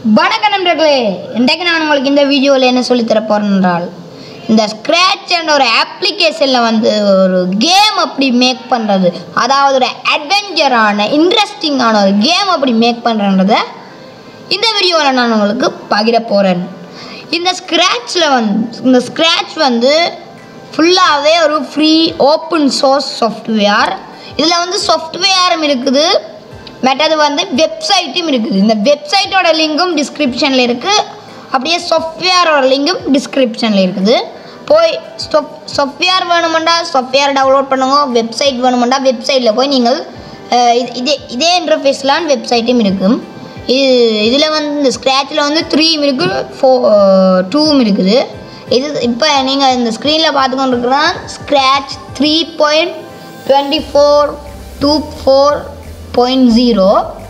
வணக்கம் நண்பர்களே இன்றைக்கு நான் உங்களுக்கு இந்த வீடியோவில் என்ன சொல்லித் தர போறேன் என்றால் இந்த ஸ்க்ராட்ச் என்ற ஒரு அப்ளிகேஷனில் வந்து ஒரு கேம் அப்படி மேக் பண்ணுறது அதாவது ஒரு அட்வென்ச்சரான இன்ட்ரெஸ்டிங்கான ஒரு கேம் அப்படி மேக் பண்ணுறன்றத இந்த வீடியோவில் நான் உங்களுக்கு பகிர போகிறேன் இந்த ஸ்க்ராட்சில் வந்து இந்த ஸ்க்ராட்ச் வந்து ஃபுல்லாகவே ஒரு ஃப்ரீ ஓப்பன் சோர்ஸ் சாஃப்ட்வேர் இதில் வந்து சாஃப்ட்வேரும் இருக்குது மற்றது வந்து வெப்சைட்டும் இருக்குது இந்த வெப்சைட்டோட லிங்கும் டிஸ்கிரிப்ஷனில் இருக்குது அப்படியே சாஃப்ட்வேரோட லிங்கும் டிஸ்கிரிப்ஷனில் இருக்குது போய் ஸ்டொப் சாஃப்ட்வேர் வேணுமெண்டா சாஃப்ட்வேர் டவுன்லோட் பண்ணுங்க வெப்சைட் வேணுமெண்டா வெப்சைட்டில் போய் நீங்கள் அஹ், இது- இதே இதே இன்டர்ஃபேஸ்லாம் வெப்சைட்டும் இருக்கும் இது இதில் வந்து இந்த ஸ்க்ராட்சில் வந்து த்ரீம் இருக்குது ஃபோ டூவும் இருக்குது இது இப்போ நீங்கள் இந்த ஸ்க்ரீனில் பார்த்துக்கொண்டு இருக்கிறான் scratch three point twenty four two four point zero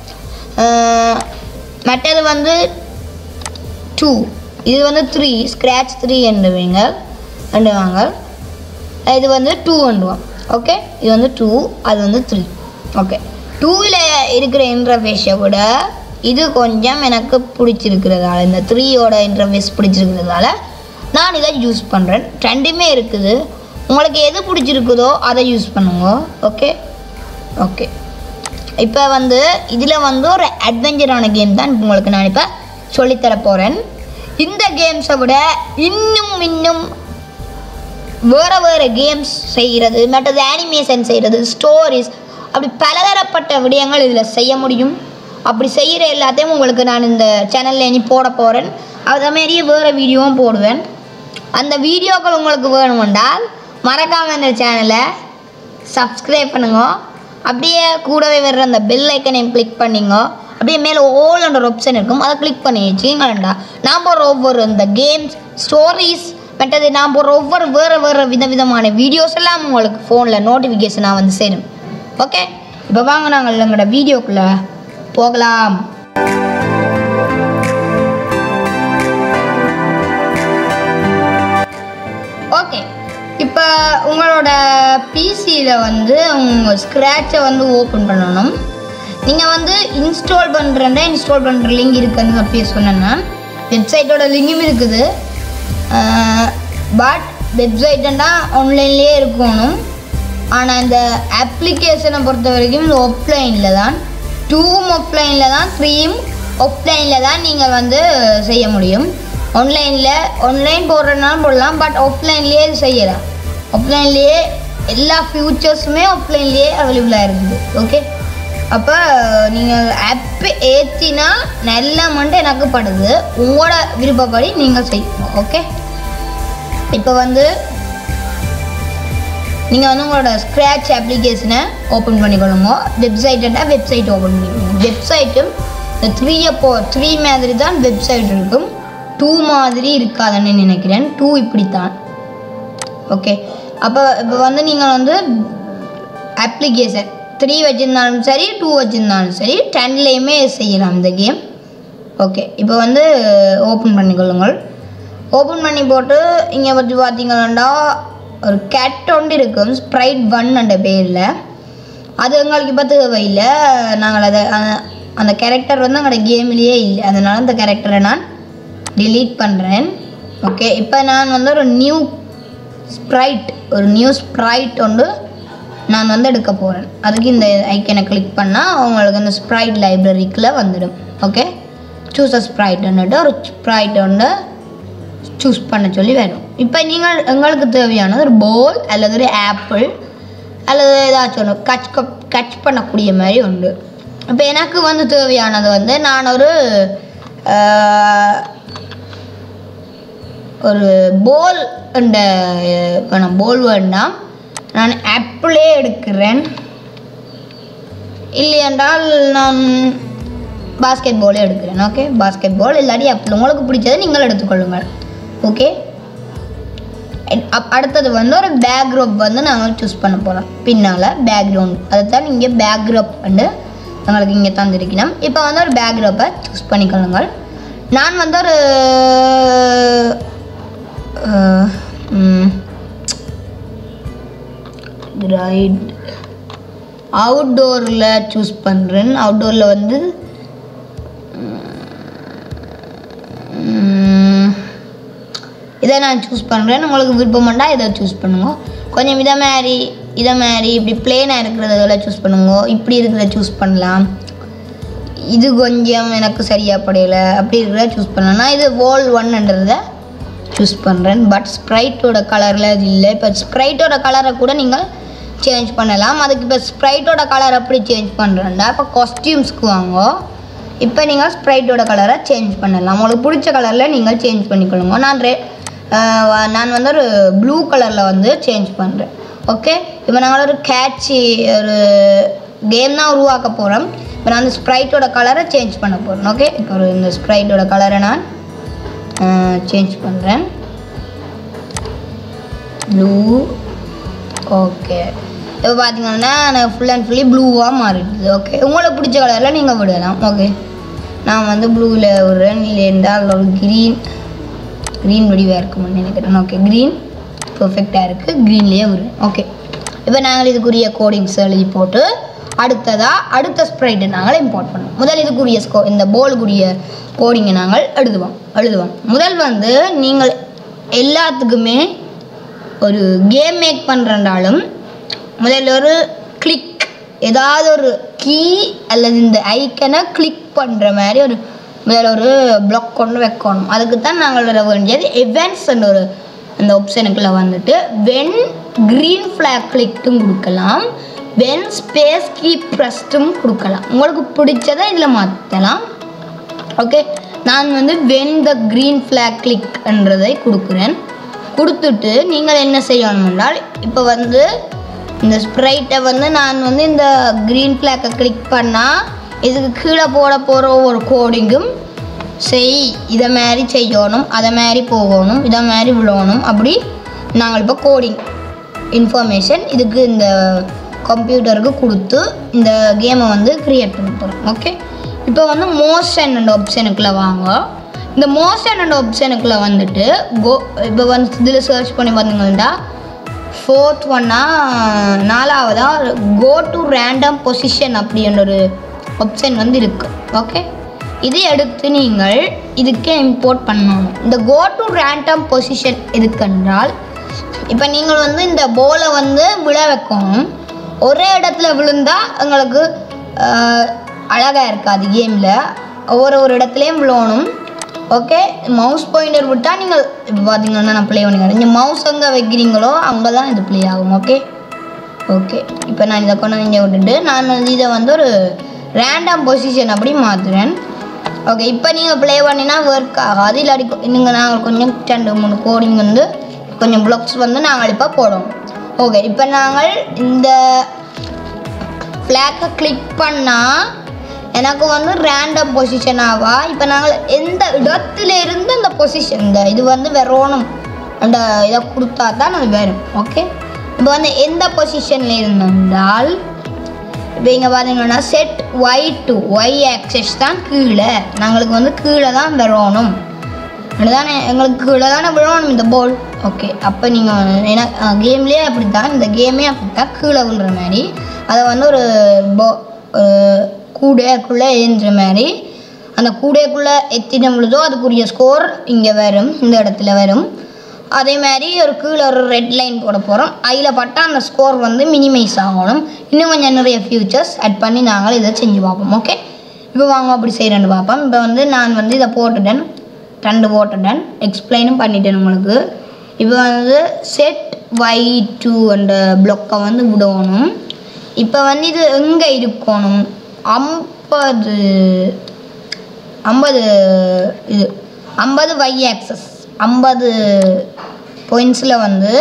மற்றது வந்து டூ இது வந்து த்ரீ ஸ்க்ராட்ச் த்ரீ என்றுவீங்க என்றுவாங்க இது வந்து டூ என்றுவோம் ஓகே இது வந்து டூ அது வந்து த்ரீ ஓகே டூவில் இருக்கிற இன்டர்ஃபேஸை விட இது கொஞ்சம் எனக்கு பிடிச்சிருக்கிறதால இந்த த்ரீயோட இன்டர்ஃபேஸ் பிடிச்சிருக்கிறதால நான் இதை யூஸ் பண்ணுறேன் ரெண்டுமே இருக்குது உங்களுக்கு எது பிடிச்சிருக்குதோ அதை யூஸ் பண்ணுங்க ஓகே ஓகே இப்போ வந்து இதில் வந்து ஒரு அட்வென்ச்சரான கேம் தான் உங்களுக்கு நான் இப்போ சொல்லித்தர போகிறேன் இந்த கேம்ஸை விட இன்னும் இன்னும் வேறு வேறு கேம்ஸ் செய்கிறது மற்றது அனிமேஷன் செய்கிறது ஸ்டோரிஸ் அப்படி பலதரப்பட்ட விடயங்கள் இதில் செய்ய முடியும் அப்படி செய்கிற எல்லாத்தையும் உங்களுக்கு நான் இந்த சேனலில் இனி போட போகிறேன் அதே மாதிரியே வேறு வீடியோவும் போடுவேன் அந்த வீடியோக்கள் உங்களுக்கு வேணுமென்றால் மறக்காமல் இந்த சேனலை சப்ஸ்கிரைப் பண்ணுங்க அப்படியே கூடவே வர்ற அந்த பெல் ஐக்கனையும் கிளிக் பண்ணிங்க அப்படியே மேலே ஓல் என்ற ஆப்ஷன் இருக்கும் அதை கிளிக் பண்ணி வச்சுக்கீங்களா நான் போடுற ஒவ்வொரு இந்த கேம்ஸ் ஸ்டோரிஸ் மற்றது நான் போடுற ஒவ்வொரு வேறு வேறு விதவிதமான வீடியோஸ் எல்லாம் உங்களுக்கு ஃபோனில் நோட்டிஃபிகேஷனாக வந்து சேரும் ஓகே இப்போ வாங்க நாங்கள் எங்களோட வீடியோக்குள்ளே போகலாம் ஓகே இப்போ உங்களோட பிசியில் வந்து உங்கள் ஸ்க்ராட்சை வந்து ஓப்பன் பண்ணணும் நீங்கள் வந்து இன்ஸ்டால் பண்ணுறேன்னா இன்ஸ்டால் பண்ணுற லிங்க் இருக்குன்னு அப்படியே சொன்னேன்னா வெப்சைட்டோட லிங்கும் இருக்குது பட் வெப்சைட்டுன்னா ஆன்லைன்லேயே இருக்கணும் ஆனால் இந்த அப்ளிகேஷனை பொறுத்த வரைக்கும் இது ஆஃப்லைனில் தான் டூவும் ஆஃப்லைனில் தான் த்ரீயும் ஆஃப்லைனில் தான் நீங்கள் வந்து செய்ய முடியும் ஆன்லைனில் ஆன்லைன் போடுறதுனாலும் போடலாம் பட் ஆஃப்லைன்லேயே இது செய்யலாம் ஆஃப்லைன்லேயே எல்லா ஃபியூச்சர்ஸுமே ஆஃப்லைன்லேயே அவைலபிளாக இருக்குது ஓகே அப்போ நீங்கள் ஆப்பு ஏற்றினா நல்ல மட்டும் எனக்கு படுது உங்களோட விருப்பப்படி நீங்கள் செய்யணும் ஓகே இப்போ வந்து நீங்கள் வந்து உங்களோட ஸ்க்ராட்ச் அப்ளிகேஷனை ஓப்பன் பண்ணிக்கொள்ளுங்க வெப்சைட்டா வெப்சைட் ஓப்பன் பண்ணிக்கோங்க வெப்சைட்டும் இந்த த்ரீயை போ த்ரீ மாதிரி தான் வெப்சைட் இருக்கும் டூ மாதிரி இருக்காதுன்னு நினைக்கிறேன் டூ இப்படித்தான் ஓகே அப்போ இப்போ வந்து நீங்கள் வந்து அப்ளிகேஷன் த்ரீ வச்சுருந்தாலும் சரி டூ வச்சுருந்தாலும் சரி டென்லேயுமே செய்யலாம் இந்த கேம் ஓகே இப்போ வந்து ஓப்பன் பண்ணிக்கொள்ளுங்கள் ஓப்பன் பண்ணி போட்டு இங்கே பற்றி பார்த்தீங்கன்னா ஒரு கேட் ஒன்று இருக்கும் ஸ்ப்ரைட் ஒன் என்ற பேரில் அது எங்களுக்கு இப்போ தேவையில்லை நாங்கள் அதை அந்த- அந்த கேரக்டர் வந்து எங்களோட கேம்லேயே இல்லை அதனால் அந்த கேரக்டரை நான் delete பண்ணுறேன் ஓகே இப்போ நான் வந்து ஒரு நியூ ஸ்ப்ரைட் ஒரு நியூ ஸ்ப்ரைட் ஒன்று நான் வந்து எடுக்க போகிறேன் அதுக்கு இந்த ஐக்கனை கிளிக் பண்ணால் உங்களுக்கு அந்த ஸ்ப்ரைட் லைப்ரரிக்குள்ளே வந்துடும் ஓகே சூஸ் அ ஸ்ப்ரைட்னுட்டு ஒரு ஸ்ப்ரைட் ஒன்று சூஸ் பண்ண சொல்லி வேணும் இப்போ நீங்கள் எங்களுக்கு தேவையானது ஒரு போல் அல்லது ஒரு ஆப்பிள் அல்லது ஏதாச்சும் ஒன்று கச் கச் பண்ணக்கூடிய மாதிரி உண்டு இப்போ எனக்கு வந்து தேவையானது வந்து நான் ஒரு ஆஹ், ஒரு போல் என்ற வேணாம் போல் வேண்டாம் நான் ஆப்பிளே எடுக்கிறேன் இல்லை என்றால் நான் பாஸ்கெட் பாலே எடுக்கிறேன் ஓகே பாஸ்கெட் பால் இல்லாட்டி ஆப்பிள் உங்களுக்கு பிடிச்சதை நீங்கள் எடுத்துக்கொள்ளுங்கள் ஓகே அப்- அடுத்தது வந்து ஒரு பேக்ரவுண்ட் வந்து நாங்கள் சூஸ் பண்ண போகிறோம் பின்னால் பேக்ரவுண்ட் அதை தான் இங்கே பேக்ரவுண்ட் வந்து எங்களுக்கு இங்கே தந்திருக்கணும் இப்போ வந்து ஒரு பேக்ரவுப்பை சூஸ் பண்ணிக்கொள்ளுங்கள் நான் வந்து ஒரு ரைட் அவுட்டோரில் சூஸ் பண்ணுறேன் அவுட்டோரில் வந்து இதை நான் சூஸ் பண்ணுறேன் உங்களுக்கு விருப்பம்ண்டா இதை சூஸ் பண்ணுங்க கொஞ்சம் இதை மாதிரி இதை மாதிரி இப்படி பிளேனாக இருக்கிறதெல்லாம் சூஸ் பண்ணுங்க இப்படி இருக்கிறத சூஸ் பண்ணலாம் இது கொஞ்சம் எனக்கு சரியாக படையல அப்படி இருக்கிறத சூஸ் பண்ணலாம் நான் இது வால் ஒன்ன்றதை சூஸ் பண்ணுறேன் பட் ஸ்ப்ரைட்டோட கலரில் இது இல்லை இப்போ ஸ்ப்ரைட்டோட கலரை கூட நீங்கள் சேஞ்ச் பண்ணலாம் அதுக்கு இப்போ ஸ்ப்ரைட்டோட கலர் எப்படி சேஞ்ச் பண்ணுறேன்டா இப்போ காஸ்டியூம்ஸ்க்கு வாங்க இப்போ நீங்கள் ஸ்ப்ரைட்டோட கலரை சேஞ்ச் பண்ணலாம் உங்களுக்கு பிடிச்ச கலரில் நீங்கள் சேஞ்ச் பண்ணிக்கொள்ளுங்க நான் ரெ ஆஹ் நான் வந்து ஒரு ப்ளூ கலரில் வந்து சேஞ்ச் பண்ணுறேன் ஓகே இப்போ நாங்கள் ஒரு கேட்சி ஒரு கேம் தான் உருவாக்க போகிறோம் இப்போ நான் அந்த ஸ்ப்ரைட்டோட கலரை சேஞ்ச் பண்ண போகிறேன் ஓகே இப்போ ஒரு இந்த ஸ்ப்ரைட்டோட கலரை நான் சேஞ்ச் பண்ணுறேன் ப்ளூ ஓகே இப்போ பார்த்தீங்கன்னா நான் ஃபுல் அண்ட் ஃபுல்லி ப்ளூவாக மாறிடுது ஓகே உங்களுக்கு பிடிச்ச கலரில் நீங்கள் விடலாம் ஓகே நான் வந்து ப்ளூவில் விடுறேன் இல்லை இருந்தால் அதில் ஒரு க்ரீன் க்ரீன் வடிவாக இருக்கும்னு நினைக்கிறேன் ஓகே க்ரீன் பர்ஃபெக்டாக இருக்குது க்ரீன்லேயே விடுறேன் ஓகே இப்போ நாங்கள் இதுக்குரிய கோடிங்ஸ் எழுதி போட்டு அடுத்ததாக அடுத்த ஸ்ப்ரைட்டை நாங்கள் இம்போர்ட் பண்ணுவோம் முதல் இதுக்குரிய ஸ்கோ இந்த போலுக்குரிய கோடிங்கை நாங்கள் எழுதுவோம் எழுதுவோம் முதல் வந்து நீங்கள் எல்லாத்துக்குமே ஒரு கேம் மேக் பண்ணுறனாலும் முதல்ல ஒரு கிளிக் ஏதாவது ஒரு கீ அல்லது இந்த ஐக்கனை கிளிக் பண்ணுற மாதிரி ஒரு முதல்ல ஒரு பிளாக் கொண்டு வைக்கணும் அதுக்கு தான் நாங்கள் வர வேண்டியது events என்ற ஒரு அந்த ஆப்ஷனுக்குள்ள வந்துட்டு வென் க்ரீன் ஃப்ளாக் கிளிக்கும் கொடுக்கலாம் வென் ஸ்பேஸ் கீ ப்ரெஸ்ட்டும் கொடுக்கலாம் உங்களுக்கு பிடிச்சதை இதில் மாற்றலாம் ஓகே நான் வந்து வென் த க்ரீன் ஃப்ளாக் கிளிக்ன்றதை கொடுக்குறேன் கொடுத்துட்டு நீங்கள் என்ன செய்யணும் என்றால் இப்போ வந்து இந்த ஸ்ப்ரைட்டை வந்து நான் வந்து இந்த க்ரீன் ஃப்ளாக்கை கிளிக் பண்ணால் இதுக்கு கீழே போட போகிற ஒரு கோடிங்கும் செய் இதை மாதிரி செய்யணும் அதை மாதிரி போகணும் இதை மாதிரி விழணும் அப்படி நாங்கள் இப்போ கோடிங் இன்ஃபர்மேஷன் இதுக்கு இந்த கம்ப்யூட்டருக்கு கொடுத்து இந்த கேமை வந்து க்ரியேட் பண்ண போகிறோம் ஓகே இப்போ வந்து மோஷன் அண்ட் ஆப்ஷனுக்குள்ளே வாங்க இந்த மோஷன் அண்ட் ஆப்ஷனுக்குள்ளே வந்துட்டு கோ இப்போ வந்து இதில் சர்ச் பண்ணி பார்த்தீங்கன்னா ஃபோர்த் ஒன்னா நாலாவதா கோ டு ரேண்டம் பொசிஷன் அப்படின்ற ஒரு ஆப்ஷன் வந்து இருக்குது ஓகே இதை எடுத்து நீங்கள் இதுக்கே இம்போர்ட் பண்ணணும் இந்த கோ டு ரேண்டம் பொசிஷன் எதுக்கென்றால் இப்போ நீங்கள் வந்து இந்த போலை வந்து விழ வைக்கணும் ஒரே இடத்துல விழுந்தா உங்களுக்கு அழகாக இருக்காது கேமில் ஒவ்வொரு ஒரு இடத்துலையும் விழணும் ஓகே மவுஸ் பாயிண்டர் விட்டால் நீங்கள் இப்போ பார்த்தீங்கன்னா நான் ப்ளே பண்ணிக்கிறேன் நீங்கள் மவுஸ் எங்கே வைக்கிறீங்களோ அங்கே தான் இது ப்ளே ஆகும் ஓகே ஓகே இப்போ நான் இதை கொண்டு இங்கே விட்டுட்டு நான் வந்து இதை வந்து ஒரு ரேண்டம் பொசிஷன் அப்படி மாற்றுறேன் ஓகே இப்போ நீங்கள் ப்ளே பண்ணினா ஒர்க் ஆகாது இல்லாட்டி நீங்கள் நாங்கள் கொஞ்சம் ரெண்டு மூணு கோடிங் வந்து கொஞ்சம் ப்ளாக்ஸ் வந்து நாங்கள் இப்போ போடுவோம் ஓகே இப்போ நாங்கள் இந்த ஃப்ளாக்கை கிளிக் பண்ணால் எனக்கு வந்து ரேண்டம் பொசிஷன் ஆவா இப்போ நாங்கள் எந்த இடத்துல இருந்து அந்த பொசிஷன் இந்த இது வந்து வரணும் அந்த இதை கொடுத்தா தான் அது வரும் ஓகே இப்போ வந்து எந்த பொசிஷனில் இருந்தால் இப்போ இங்கே பார்த்தீங்கன்னா set y to y axis தான் கீழே நாங்களுக்கு வந்து கீழே தான் வரணும் அதுதானே எங்களுக்கு கீழே தானே விழணும் இந்த பால் ஓகே அப்போ நீங்கள் ஏன்னா கேம்லேயே அப்படி தான் இந்த கேமே அப்படி தான் கீழே விழுற மாதிரி அதை வந்து ஒரு போ கூடைக்குள்ளே ஏந்துற மாதிரி அந்த கூடைக்குள்ளே எத்தனை விழுதோ அதுக்குரிய ஸ்கோர் இங்கே வரும் இந்த இடத்துல வரும் அதே மாதிரி ஒரு கீழே ஒரு ரெட் லைன் போட போகிறோம் அதில் பட்டா அந்த ஸ்கோர் வந்து மினிமைஸ் ஆகணும் இன்னும் கொஞ்சம் நிறைய ஃபியூச்சர்ஸ் ஆட் பண்ணி நாங்கள் இதை செஞ்சு பார்ப்போம் ஓகே இப்போ வாங்க அப்படி செய்கிறேன்னு பார்ப்போம் இப்போ வந்து நான் வந்து இதை போட்டுட்டேன் ரெண்டு போட்டுட்டேன் எக்ஸ்பிளைனும் பண்ணிட்டேன் உங்களுக்கு இப்போ வந்து செட் வை டூ அந்த பிளொக்கை வந்து விடணும் இப்போ வந்து இது எங்கே இருக்கணும் ஐம்பது ஐம்பது இது ஐம்பது வை ஆக்சஸ் ஐம்பது பாயிண்ட்ஸில் வந்து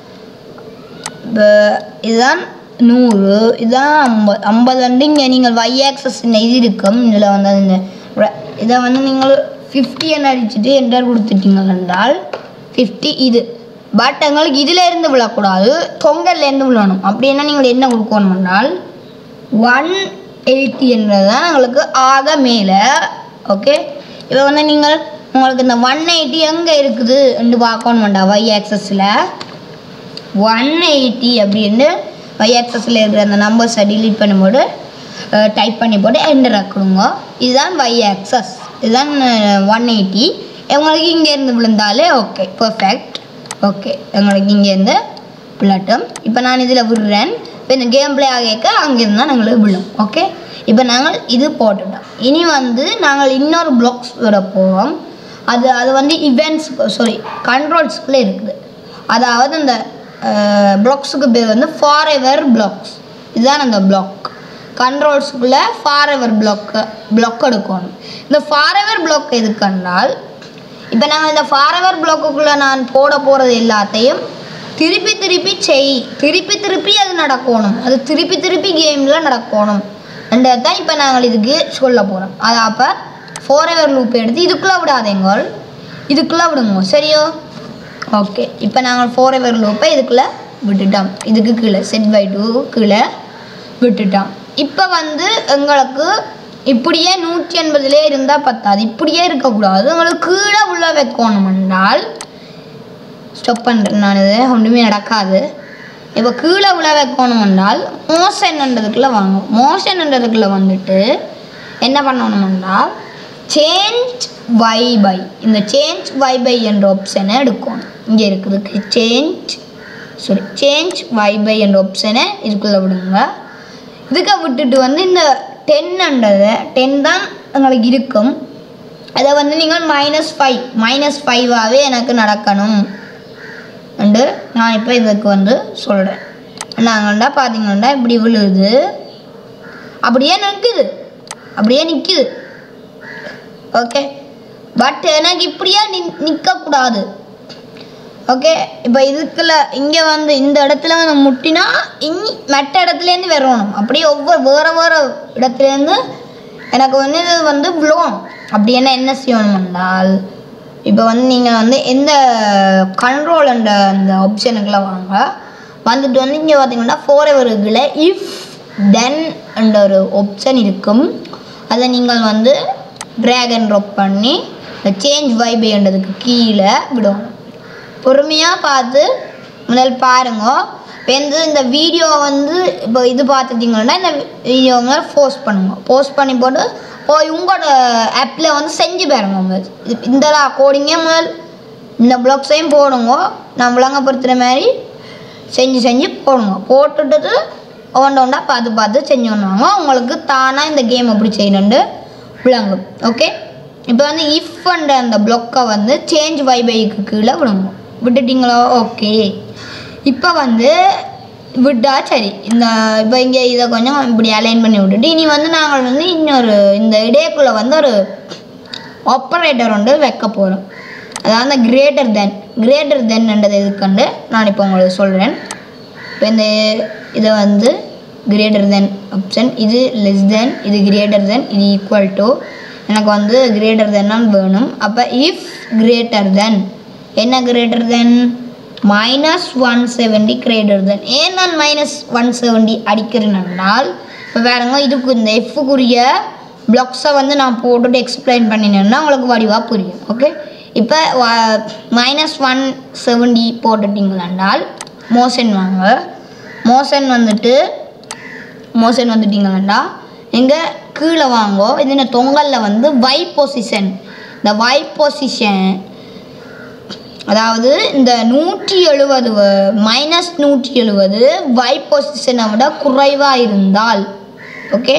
இப்போ இதுதான் நூறு இதுதான் ஐம்பது ஐம்பது வந்து இங்கே நீங்கள் வை ஆக்சஸ் இது இருக்கும் இதில் வந்து இந்த ர- இதை வந்து நீங்கள் ஃபிஃப்டி என்ன அடிச்சுட்டு என்டர் கொடுத்துட்டீங்க என்றால் ஃபிஃப்டி இது பட் எங்களுக்கு இதில் இருந்து விழக்கூடாது தொங்கல்லேருந்து விழணும் அப்படின்னா நீங்கள் என்ன கொடுக்கணும் என்றால் ஒன் எயிட்டி என்றது தான் எங்களுக்கு ஆக மேலே ஓகே இப்போ வந்து நீங்கள் உங்களுக்கு இந்த ஒன் எயிட்டி எங்கே இருக்குது என்று பார்க்கணும் வேண்டாம் வை ஆக்சஸில் ஒன் எயிட்டி அப்படின்னு வை ஆக்சஸில் இருக்கிற அந்த நம்பர்ஸை delete பண்ணும்போது டைப் பண்ணி போட்டு என்டர் கொடுங்க இதுதான் வை ஆக்சஸ் இதுதான் ஒன் எயிட்டி உங்களுக்கு இங்கேருந்து விழுந்தாலே ஓகே பர்ஃபெக்ட் ஓகே உங்களுக்கு இங்கேருந்து விழட்டும் இப்போ நான் இதில் விடுறேன் இப்போ இந்த கேம் பிளே ஆகிக்க அங்கேருந்து தான் எங்களுக்கு விழும் ஓகே இப்போ நாங்கள் இது போட்டுட்டோம் இனி வந்து நாங்கள் இன்னொரு பிளாக்ஸ் விட போவோம் அது அது வந்து இவெண்ட்ஸ் சாரி கண்ட்ரோல்ஸ்குள்ளே இருக்குது அதாவது இந்த பிளாக்ஸுக்கு பேர் வந்து ஃபார் எவர் பிளாக்ஸ் இதுதான் அந்த பிளாக் கண்ட்ரோல்ஸுக்குள்ளே ஃபார் எவர் பிளாக் பிளாக் எடுக்கணும் இந்த ஃபார் எவர் பிளாக் எதுக்கென்றால் இப்போ நாங்கள் இந்த ஃபார் எவர் பிளாக்குக்குள்ளே நான் போட போகிறது எல்லாத்தையும் திருப்பி திருப்பி செய் திருப்பி திருப்பி அது நடக்கணும் அது திருப்பி திருப்பி கேமில் நடக்கணும் ரெண்டாவது தான் இப்போ நாங்கள் இதுக்கு சொல்ல போகிறோம் அது அப்போ ஃபோர் எவர் லூப் எடுத்து இதுக்குள்ளே விடாதேங்கள் இதுக்குள்ளே விடுங்க சரியோ ஓகே இப்போ நாங்கள் ஃபோர் எவர் லூப்பை இதுக்குள்ளே விட்டுட்டோம் இதுக்கு கீழே செட் பை டூ கீழே விட்டுட்டோம் இப்போ வந்து எங்களுக்கு இப்படியே நூற்றி எண்பதுலேயே இருந்தால் பத்தாது இப்படியே இருக்கக்கூடாது உங்களுக்கு கீழே உள்ள வைக்கணும் என்றால் ஸ்டாப் பண்ணுறேன் நான் இது ஒன்றுமே நடக்காது இப்போ கீழே உள்ள வைக்கணும் என்றால் மோஷன்ன்றதுக்குள்ளே வாங்க மோஷன்ன்றதுக்குள்ளே வந்துட்டு என்ன பண்ணணும் என்றால் சேஞ்ச் வை பை இந்த சேஞ்ச் வை பை என்ற ஆப்ஷனை எடுக்கணும் இங்கே இருக்குது change sorry change y by என்ற ஆப்ஷனை இதுக்குள்ளே விடுங்க இதுக்கு விட்டுட்டு வந்து இந்த டென்ன்றது டென் தான் உங்களுக்கு இருக்கும் அதை வந்து நீங்கள் மைனஸ் ஃபைவ் மைனஸ் ஃபைவாகவே எனக்கு நடக்கணும் அண்டு நான் இப்போ இதுக்கு வந்து சொல்கிறேன் நாங்கள்டா பார்த்தீங்கன்னா இப்படி விழுது அப்படியே நிற்குது அப்படியே நிற்குது ஓகே பட் எனக்கு இப்படியே நி நிற்கக்கூடாது ஓகே இப்போ இதுக்குள்ள இங்கே வந்து இந்த இடத்துல வந்து முட்டினா இனி மற்ற இடத்துலேருந்து வரணும் அப்படியே ஒவ்வொரு வேறு வேறு இடத்துலேருந்து எனக்கு வந்து இது வந்து விழுவும் அப்படி என்ன என்ன செய்யணும் என்றால் இப்போ வந்து நீங்கள் வந்து எந்த கண்ட்ரோல் என்ற அந்த ஆப்ஷனுக்குள்ள வாங்க வந்துட்டு வந்து இங்கே பார்த்தீங்கன்னா ஃபோர் எவருக்குள்ள இஃப் தென் என்ற ஒரு ஆப்ஷன் இருக்கும் அதை நீங்கள் வந்து ட்ராக் அண்ட் ட்ராப் பண்ணி இந்த சேஞ்ச் வைபைன்றதுக்கு கீழே விடணும் பொறுமையாக பார்த்து முதல் பாருங்க இப்போ வந்து இந்த வீடியோ வந்து இப்போ இது பார்த்துட்டீங்கன்னா இந்த வீடியோ வந்து போஸ்ட் பண்ணுங்க போஸ்ட் பண்ணி போட்டு போய் உங்களோட ஆப்பில் வந்து செஞ்சு பாருங்க உங்க இது- இந்த கோடிங்கே முதல் இந்த பிளாக்ஸையும் போடுங்க நான் விளங்கப்படுத்துகிற மாதிரி செஞ்சு செஞ்சு போடுங்க போட்டுட்டு ஒன்று ஒன்றா பார்த்து பார்த்து செஞ்சு பண்ணுவாங்க உங்களுக்கு தானாக இந்த கேம் எப்படி செய்யணுண்டு விளங்கும் ஓகே இப்போ வந்து இஃப்ன்ற அந்த பிளாக்கை வந்து சேஞ்ச் வைபைக்கு கீழே விடுங்க விட்டுட்டீங்களா ஓகே இப்போ வந்து விட்டா சரி இந்த இப்போ இங்கே இதை கொஞ்சம் இப்படி அலைன் பண்ணி விட்டுட்டு இனி வந்து நாங்கள் வந்து இன்னொரு இந்த இடையக்குள்ளே வந்து ஒரு ஆப்பரேட்டர் வந்து வைக்க போகிறோம் அதாவது கிரேட்டர் தென் கிரேட்டர் தென்ன்றது எதுக்கண்டு நான் இப்போ உங்களுக்கு சொல்கிறேன் இப்போ இந்த இதை வந்து கிரேட்டர் தென் ஆப்ஷன் இது லெஸ் தென் இது கிரேட்டர் தென் இது ஈக்குவல் டு எனக்கு வந்து கிரேட்டர் தென் வேணும் அப்போ இஃப் கிரேட்டர் தென் என்ன greater than minus one seventy greater than ஏன் நான் மைனஸ் ஒன் செவன்டி அடிக்கிறேன்னால் இப்போ வேறங்க இதுக்கு இந்த எஃப்க்குரிய பிளாக்ஸை வந்து நான் போட்டுட்டு எக்ஸ்பிளைன் பண்ணினேன்னா உங்களுக்கு வடிவாக புரியும் ஓகே இப்போ மைனஸ் ஒன் செவன்டி போட்டுட்டீங்களாண்டால் மோஷன் வாங்க மோஷன் வந்துட்டு மோஷன் வந்துட்டீங்கன்னா எங்கே கீழே வாங்கோ இது இந்த தொங்கலில் வந்து வை பொசிஷன் இந்த வை பொசிஷன் அதாவது இந்த நூற்றி எழுபது மைனஸ் நூற்றி எழுபது வை பொசிஷனை விட குறைவாக இருந்தால் ஓகே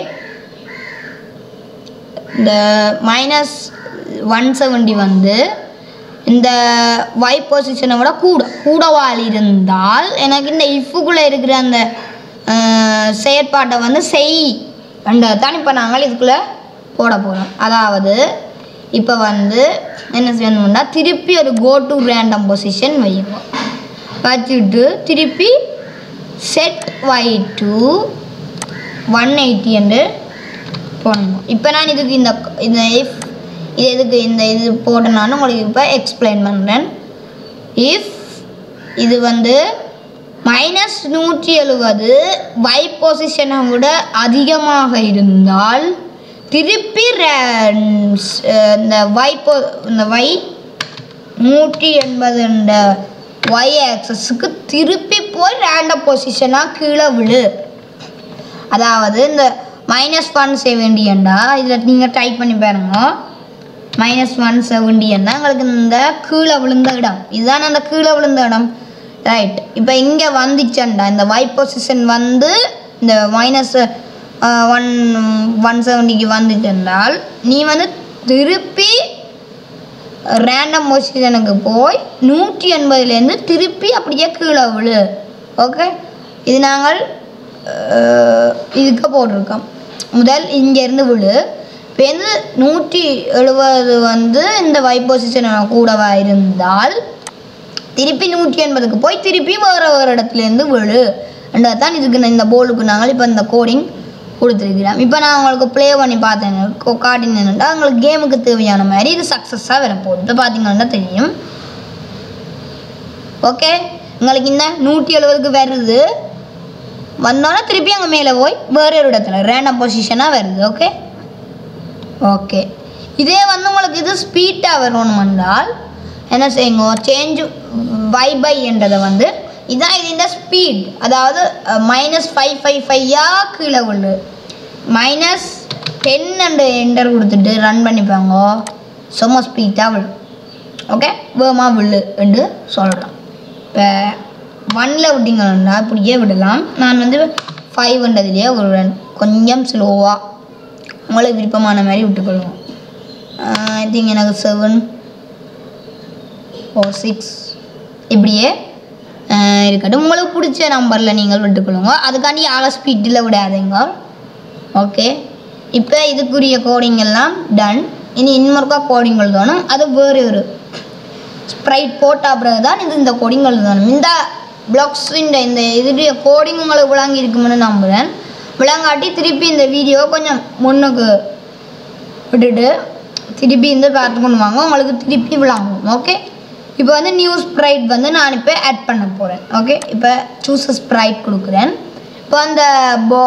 இந்த மைனஸ் ஒன் செவன்டி வந்து இந்த வை பொசிஷனை விட கூட கூடவால் இருந்தால் எனக்கு இந்த இஃப்புக்குள்ளே இருக்கிற அந்த அஹ், செயற்பாட்டை வந்து செய் தான் இப்போ நாங்கள் இதுக்குள்ளே போட போகிறோம் அதாவது இப்போ வந்து என்ன செய்யணும்னா திருப்பி ஒரு கோ டு ரேண்டம் பொசிஷன் வைங்க வச்சுட்டு திருப்பி set y to one eighty என்று போடணும் இப்போ நான் இதுக்கு இந்த இந்த இஃப் இது எதுக்கு இந்த இது போட்டனாலும் உங்களுக்கு இப்போ எக்ஸ்பிளைன் பண்ணுறேன் இஃப் இது வந்து மைனஸ் நூற்றி எழுபது வை பொசிஷனை விட அதிகமாக இருந்தால் திருப்பி re- இந்த வை பொ இந்த வை நூற்றி எண்பது என்ற ஒய் ஆக்சஸுக்கு திருப்பி போய் ரேண்டம் பொசிஷனாக கீழே விழு அதாவது இந்த மைனஸ் ஒன் செவன்டியண்டா இதில் நீங்கள் டைப் பண்ணி பாருங்க மைனஸ் ஒன் செவன்டின்னா எங்களுக்கு இந்த கீழே விழுந்த இடம் இதுதான் அந்த கீழே விழுந்த இடம் ரைட் இப்போ இங்கே வந்துச்சண்டா இந்த y பொசிஷன் வந்து இந்த மைனஸ் ஒன் ஒன் செவன்ட்டிக்கு வந்துட்டென்றால் நீ வந்து திருப்பி ரேண்டம் பொசிஷனுக்கு போய் நூற்றி எண்பதுலேருந்து திருப்பி அப்படியே கீழே விழு ஓகே இது நாங்கள் அஹ், இதுக்கு போட்டிருக்கோம் முதல் இங்கேருந்து விழு இப்போ வந்து நூற்றி எழுபது வந்து இந்த வை பொசிஷன் கூடவா இருந்தால் திருப்பி நூற்றி எண்பதுக்கு போய் திருப்பி வேறு வேறு இடத்துலேருந்து விழு தான் இதுக்கு நான் இந்த போலுக்கு நாங்கள் இப்போ இந்த கோடிங் கொடுத்துருக்கிறோம் இப்போ நான் உங்களுக்கு ப்ளே பண்ணி பார்த்தேன் கொ- காட்டினேன்டா உங்களுக்கு கேமுக்கு தேவையான மாதிரி இது சக்ஸஸாக வரப்போகுது இப்போ பார்த்தீங்கன்னா தெரியும் ஓகே உங்களுக்கு இந்த நூற்றி எழுபதுக்கு வருது வந்தோன்னே திருப்பி அங்கே மேலே போய் வேற ஒரு இடத்துல ரேண்டம் பொசிஷனாக வருது ஓகே ஓகே இதே வந்து உங்களுக்கு இது ஸ்பீட்டாக வரணுமென்றால் என்ன செய்யுங்க சேஞ்ச் பை பை என்றதை வந்து இதான் இதுன்ற ஸ்பீட் அதாவது மைனஸ் ஃபைவ் ஃபைவ் ஃபையாக கீழே விழு மைனஸ் டென் அண்டு என்டர் கொடுத்துட்டு ரன் பண்ணிப்பாங்க சும்மா ஸ்பீட்டாக விழு ஓகே வேகமா விழு என்று சொல்கிறோம் இப்போ ஒன்னில் விட்டீங்கன்னா இப்படியே விடலாம் நான் வந்து ஃபைவ்ன்றதுலேயே விடுறேன் கொஞ்சம் ஸ்லோவாக உங்களுக்கு விருப்பமான மாதிரி விட்டுக்கொள்வோம் ஐ திங்க் எனக்கு செவன் ஓ சிக்ஸ் இப்படியே ஆஹ் இருக்கட்டும் உங்களுக்கு பிடிச்ச நம்பரில் நீங்கள் விட்டுக்கொள்ளுங்க அதுக்காண்டி யாரை ஸ்பீட்டில் விடாதீங்க ஓகே இப்போ இதுக்குரிய கோடிங் எல்லாம் டன் இனி இன்னொருக்கா கோடிங் எழுதணும் அது வேறு ஒரு ஸ்ப்ரைட் போட்ட பிறகு தான் இது இந்த கோடிங் எழுதணும் இந்த பிளாக்ஸ் இந்த இந்த இதுடைய கோடிங் உங்களுக்கு விளங்கி இருக்கும்னு நம்புகிறேன் விளங்காட்டி திருப்பி இந்த வீடியோவை கொஞ்சம் முன்னுக்கு விட்டுட்டு திருப்பி இந்த பார்த்து கொண்டு வாங்க உங்களுக்கு திருப்பி விளங்கும் ஓகே இப்போ வந்து நியூ ஸ்ப்ரைட் வந்து நான் இப்போ ஆட் பண்ண போகிறேன் ஓகே இப்போ சூஸ் ஸ்ப்ரைட் கொடுக்குறேன் இப்போ அந்த போ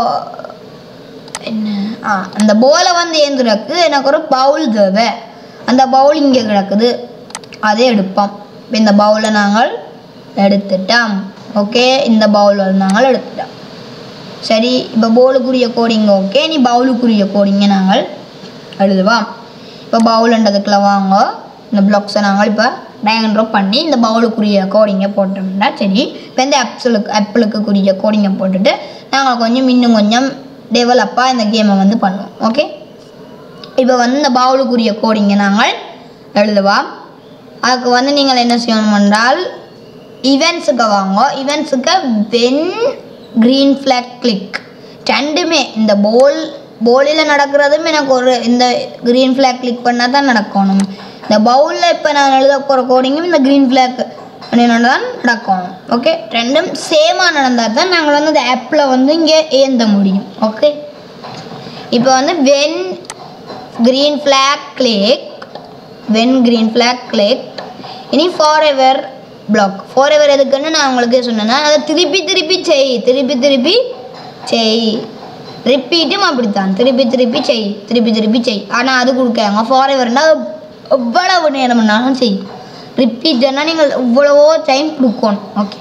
என்ன ஆ அந்த போலை வந்து ஏந்துறக்கு எனக்கு ஒரு பவுல் தேவை அந்த பவுல் இங்கே கிடக்குது அதே எடுப்போம் இப்போ இந்த பவுலை நாங்கள் எடுத்துட்டோம் ஓகே இந்த பவுல் வந்து நாங்கள் எடுத்துட்டோம் சரி இப்போ பவுலுக்குரிய கோடிங் ஓகே நீ பவுலுக்குரிய கோடிங்கை நாங்கள் எழுதுவோம் இப்போ பவுலுன்றதுக்குள்ள வாங்க இந்த பிளாக்ஸை நாங்கள் இப்போ டயன் ட்ராப் பண்ணி இந்த பவுலுக்குரிய கோடிங்கை போட்டோம்னா சரி இப்போ இந்த ஆப்ஸுக்கு ஆப்பிளுக்குரிய கோடிங்கை போட்டுட்டு நாங்கள் கொஞ்சம் இன்னும் கொஞ்சம் டெவலப்பாக இந்த கேமை வந்து பண்ணுவோம் ஓகே இப்போ வந்து இந்த பவுலுக்குரிய கோடிங்கை நாங்கள் எழுதுவோம் அதுக்கு வந்து நீங்கள் என்ன செய்யணும் என்றால் ஈவெண்ட்ஸுக்கு வாங்க ஈவெண்ட்ஸுக்கு வென் க்ரீன் ஃப்ளாக் கிளிக் ரெண்டுமே இந்த போல் போலில் நடக்கிறதும் எனக்கு ஒரு இந்த க்ரீன் ஃப்ளாக் கிளிக் பண்ணால் தான் நடக்கணும் இந்த பவுலில் இப்போ நான் எழுத போகிற கோடிங்கும் இந்த க்ரீன் ஃப்ளாக் பண்ணினா தான் நடக்கணும் ஓகே ரெண்டும் சேமாக நடந்தால் தான் நாங்கள் வந்து இந்த ஆப்பில் வந்து இங்கே ஏந்த முடியும் ஓகே இப்போ வந்து when green flag click when green flag click இனி forever block forever எதுக்குன்னு நான் உங்களுக்கு சொன்னேன்னா அதை திருப்பி திருப்பி செய் திருப்பி திருப்பி செய் ரிப்பீட்டும் அப்படித்தான் திருப்பி திருப்பி செய் திருப்பி திருப்பி செய் ஆனால் அது கொடுக்காங்க ஃபார் எவர்னா எவ்வளவு நேரம்னாலும் செய் ரிப்பீட்னா நீங்கள் இவ்வளவோ டைம் கொடுக்கணும் ஓகே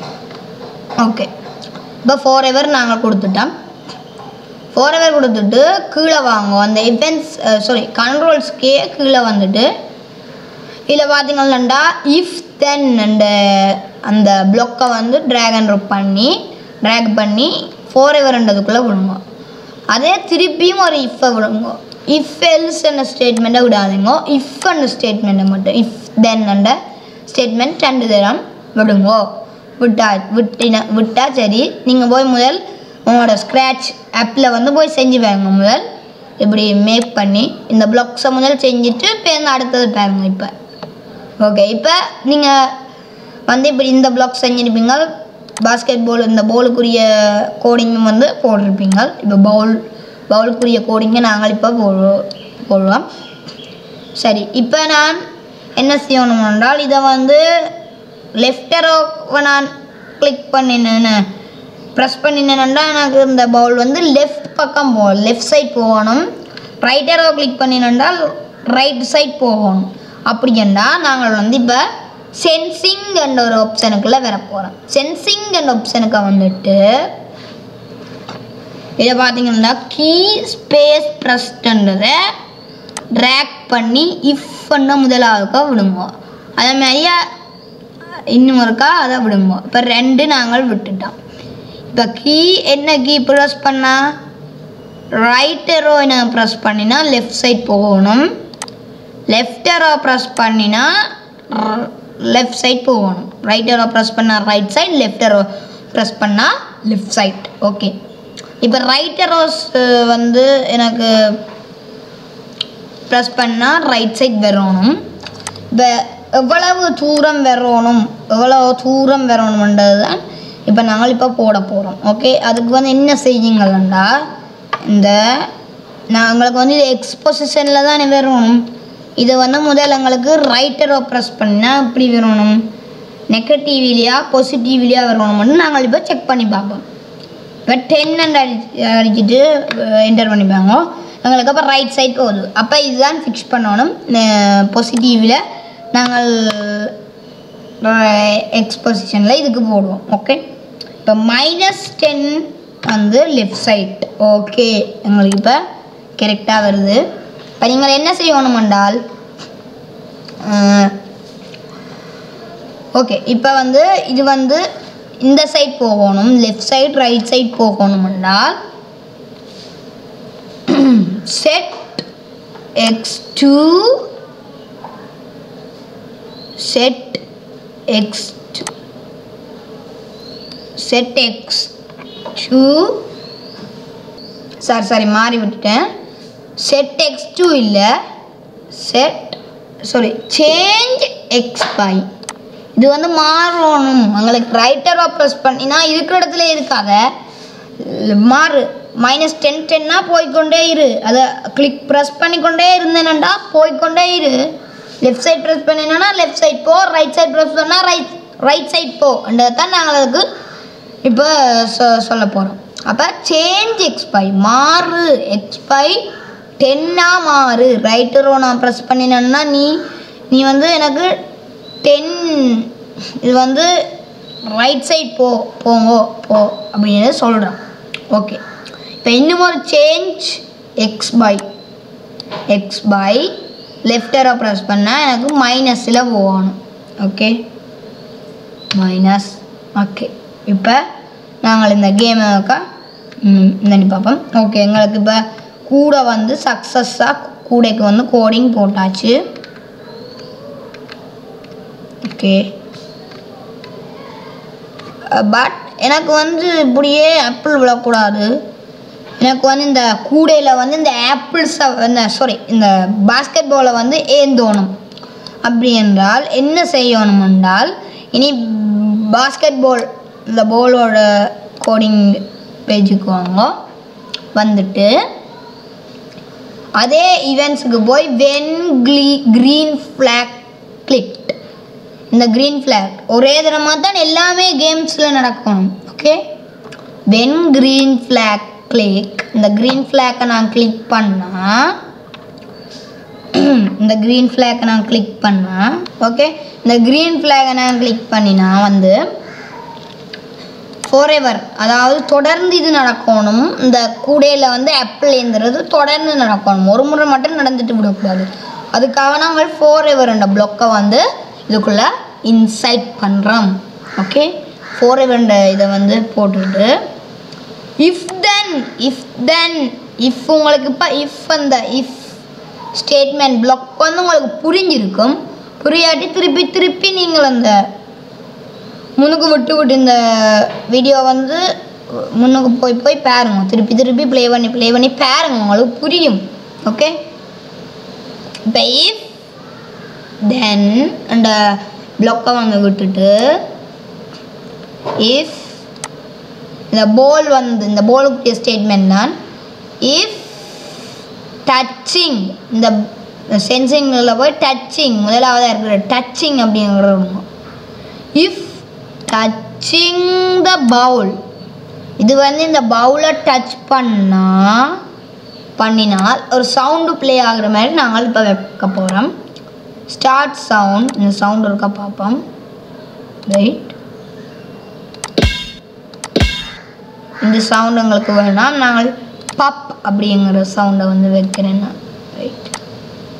ஓகே இப்போ ஃபார் எவர் நாங்கள் கொடுத்துட்டோம் ஃபோர் ஹவர் கொடுத்துட்டு கீழே வாங்குவோம் அந்த இவெண்ட்ஸ் சாரி கண்ட்ரோல்ஸ்க்கே கீழே வந்துட்டு இதில் பார்த்தீங்கன்னா இஃப் தென் அந்த அந்த பிளொக்கை வந்து ட்ராக் அண்ட் ட்ராப் பண்ணி ட்ராக் பண்ணி ஃபோர் ஹவர்ன்றதுக்குள்ளே விடுங்க அதே திருப்பியும் ஒரு இஃப்பை விடுங்க இஃப் எல்ஸ் அந்த ஸ்டேட்மெண்ட்டை விடாதீங்க இஃப் அந்த ஸ்டேட்மெண்ட்டை மட்டும் இஃப் தென் அந்த ஸ்டேட்மெண்ட் ரெண்டு தரம் விடுங்கோ விட்டா விட்டின விட்டா சரி நீங்கள் போய் முதல் உங்களோட ஸ்க்ராட்ச் ஆப்பில் வந்து போய் செஞ்சு பாருங்க முதல் இப்படி மேக் பண்ணி இந்த பிளாக்ஸை முதல் செஞ்சுட்டு இப்போ இந்த அடுத்தது பாருங்க இப்போ ஓகே இப்போ நீங்கள் வந்து இப்படி இந்த பிளாக் செஞ்சிருப்பீங்க பாஸ்கெட் பால் இந்த பவுலுக்குரிய கோடிங்கும் வந்து போட்டிருப்பீங்க இப்போ பவுல் பவுலுக்குரிய கோடிங்கை நாங்கள் இப்போ போடு போடுவோம் சரி இப்போ நான் என்ன செய்யணும் என்றால் இதை வந்து லெஃப்ட் அரோ நான் கிளிக் பண்ணினேன்னு ப்ரெஸ் பண்ணினேன்னா எனக்கு இந்த பவுல் வந்து லெஃப்ட் பக்கம் போ லெஃப்ட் சைட் போகணும் ரைட் அரோ கிளிக் பண்ணினென்றால் ரைட் சைட் போகணும் அப்படி என்றால் நாங்கள் வந்து இப்போ சென்சிங் என்ற ஒரு ஆப்ஷனுக்குள்ளே வர போகிறோம் சென்சிங் என்ற ஆப்ஷனுக்கு வந்துட்டு இதை பார்த்தீங்கன்னா கீ ஸ்பேஸ் ப்ரெஸ்ட்ன்றதை ட்ராக் பண்ணி இஃப் பண்ண முதலாவுக்கா விடுங்க அதே மாதிரியா இன்னும் ஒருக்கா அதை விடுங்க இப்போ ரெண்டு நாங்கள் விட்டுட்டோம் இப்போ கீ என்ன கீ ப்ரெஸ் பண்ணா ரைட் எரோ என்ன ப்ரெஸ் பண்ணினா லெஃப்ட் சைட் போகணும் லெஃப்ட் எரோ ப்ரெஸ் பண்ணினா லெஃப்ட் சைட் போகணும் ரைட் எரோ ப்ரெஸ் பண்ணால் right side left arrow press பண்ணால் லெஃப்ட் சைட் ஓகே இப்போ ரைட் எரோஸ் வந்து எனக்கு ப்ரெஸ் பண்ணால் ரைட் சைட் வரணும் இப்போ எவ்வளவு தூரம் வரணும் எவ்வளவு தூரம் வரணும்ன்றது தான் இப்போ நாங்கள் இப்போ போட போகிறோம் ஓகே அதுக்கு வந்து என்ன செய்யுங்களா இந்த நாங்களுக்கு வந்து இது எக்ஸ்பொசிஷனில் தானே வரணும் இது வந்து முதல்ல எங்களுக்கு ரைட்டரோ ப்ரெஸ் பண்ணால் இப்படி வரணும் நெகட்டிவ்லியா பாசிட்டிவ்லியா வரணும்னு நாங்கள் இப்போ செக் பண்ணி பார்ப்போம் இப்போ டென் அடி அடிச்சுட்டு என்டர் பண்ணிப்பாங்க எங்களுக்கு அப்போ ரைட் சைட் போகுது அப்போ இதுதான் ஃபிக்ஸ் பண்ணணும் பாசிட்டிவில் நாங்கள் எக்ஸ்பொசிஷனில் இதுக்கு போடுவோம் ஓகே இப்போ மைனஸ் டென் வந்து லெஃப்ட் சைட் ஓகே எங்களுக்கு இப்போ கரெக்டாக வருது இப்போ நீங்கள் என்ன செய்யணும் என்றால் ஓகே இப்போ வந்து இது வந்து இந்த சைட் போகணும் லெஃப்ட் சைட் ரைட் சைட் போகணும் என்றால் set x to set x set x to sorry sorry மாறி விட்டுட்டேன் செட் எக்ஸ் டூ இல்லை set sorry change x by இது வந்து மாறணும் உங்களுக்கு ரைட்டரோ ப்ரெஸ் பண்ணினா இருக்கிற இடத்துல இருக்காத மாறு மைனஸ் டென் டென்னா போய்க்கொண்டே இரு அதை கிளிக் ப்ரெஸ் பண்ணிக்கொண்டே இருந்தேனண்டா போய்க்கொண்டே இரு லெஃப்ட் சைட் ப்ரெஸ் பண்ணினா லெஃப்ட் சைட் போ ரைட் சைட் ப்ரெஸ் பண்ணால் ரைட் ரைட் சைட் போ தான் நாங்கள் அதுக்கு இப்போ சொ சொல்ல போகிறோம் அப்போ சேஞ்ச் எக்ஸ்பை மாறு எக்ஸ்பை டென்னாக மாறு ரைட்டரோ நான் ப்ரெஸ் பண்ணினேன்னா நீ நீ வந்து எனக்கு டென் இது வந்து ரைட் சைட் போ போங்கோ போ அப்படின்னு சொல்கிறேன் ஓகே இப்போ இன்னும் ஒரு change x by x by லெஃப்டரை ப்ரெஸ் பண்ணால் எனக்கு மைனஸில் போகணும் ஓகே மைனஸ் ஓகே இப்போ நாங்கள் இந்த கேமுக்கா இந்த பார்ப்போம் ஓகே எங்களுக்கு இப்போ கூட வந்து சக்ஸஸாக கூடைக்கு வந்து கோடிங் போட்டாச்சு ஓகே பட் எனக்கு வந்து இப்படியே ஆப்பிள் விழக்கூடாது எனக்கு வந்து இந்த கூடையில் வந்து இந்த ஆப்பிள்ஸை இந்த சாரி இந்த பாஸ்கெட் பாலை வந்து ஏந்தோணும் அப்படி என்றால் என்ன செய்யணும் என்றால் இனி பாஸ்கெட் பால் இந்த பாலோட கோடிங் பேஜுக்கு வாங்க வந்துட்டு அதே ஈவெண்ட்ஸுக்கு போய் வென் க்ளீ க்ரீன் ஃப்ளாக் கிளிக்ட் இந்த க்ரீன் ஃப்ளாக் ஒரே தரமாக தான் எல்லாமே கேம்ஸில் நடக்கணும் okay when green flag click இந்த க்ரீன் ஃப்ளாக்கை நான் கிளிக் பண்ணால் இந்த க்ரீன் ஃப்ளாக்கை நான் கிளிக் பண்ணால் ஓகே இந்த க்ரீன் ஃப்ளாகை நான் கிளிக் பண்ணினா வந்து ஃபோரெவர் அதாவது தொடர்ந்து இது நடக்கணும் இந்த கூடையில் வந்து ஆப்பிள் ஏந்துறது தொடர்ந்து நடக்கணும் ஒரு முறை மட்டும் நடந்துட்டு விடக்கூடாது அதுக்காக நாங்கள் ஃபோரெவர் என்ற பிளொக்கை வந்து இதுக்குள்ளே இன்சைட் பண்ணுறோம் ஓகே ஃபோரெவர் இதை வந்து போட்டுட்டு if then if then if உங்களுக்கு இப்போ இஃப் அந்த இஃப் ஸ்டேட்மெண்ட் பிளாக் வந்து உங்களுக்கு புரிஞ்சிருக்கும் புரியாட்டி திருப்பி திருப்பி நீங்கள் அந்த முன்னுக்கு விட்டு விட்டு இந்த வீடியோ வந்து முன்னுக்கு போய் போய் பாருங்க திருப்பி திருப்பி ப்ளே பண்ணி ப்ளே பண்ணி பாருங்க உங்களுக்கு புரியும் ஓகே இப்போ இஃப் தென் அந்த பிளாக்கை வாங்க விட்டுட்டு இஃப் இந்த போல் வந்து இந்த போலுக்குரிய ஸ்டேட்மெண்ட் தான் இஃப் டச்சிங் இந்த சென்சிங்கில் போய் டச்சிங் முதலாவதாக இருக்கிற டச்சிங் அப்படிங்கிறது இஃப் டச்சிங் த பவுல் இது வந்து இந்த பவுலை டச் பண்ணால் பண்ணினால் ஒரு சவுண்டு ப்ளே ஆகுற மாதிரி நாங்கள் இப்போ வைக்க போகிறோம் ஸ்டார்ட் சவுண்ட் இந்த சவுண்ட் இருக்கா பார்ப்போம் ரைட் இந்த சவுண்ட் எங்களுக்கு வேணாம் நாங்கள் பப் அப்படிங்கிற சவுண்டை வந்து வைக்கிறேன் நான் ரைட்